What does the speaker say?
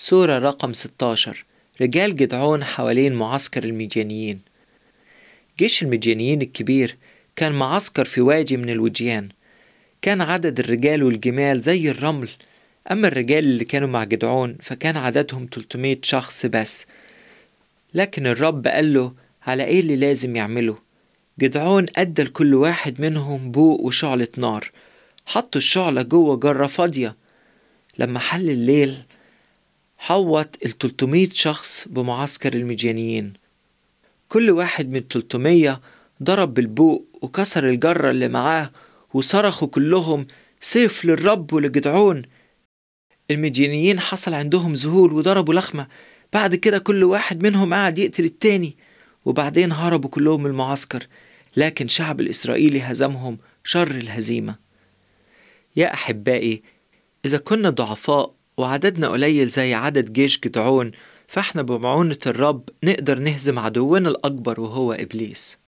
سورة رقم 16 رجال جدعون حوالين معسكر المديانيين جيش المديانيين الكبير كان معسكر في وادي من الوديان كان عدد الرجال والجمال زي الرمل أما الرجال اللي كانوا مع جدعون فكان عددهم 300 شخص بس لكن الرب قال له على ايه اللي لازم يعمله جدعون ادى لكل واحد منهم بوق وشعلة نار حطوا الشعلة جوه جرة فاضية لما حل الليل حوط ال 300 شخص بمعسكر المديانيين كل واحد من 300 ضرب بالبوق وكسر الجرة اللي معاه وصرخوا كلهم سيف للرب ولجدعون المديانيين حصل عندهم ذهول وضربوا لخمة بعد كده كل واحد منهم قعد يقتل التاني وبعدين هربوا كلهم من المعسكر لكن شعب الإسرائيلي هزمهم شر الهزيمة يا أحبائي إذا كنا ضعفاء وعددنا قليل زي عدد جيش جدعون فاحنا بمعونة الرب نقدر نهزم عدونا الأكبر وهو إبليس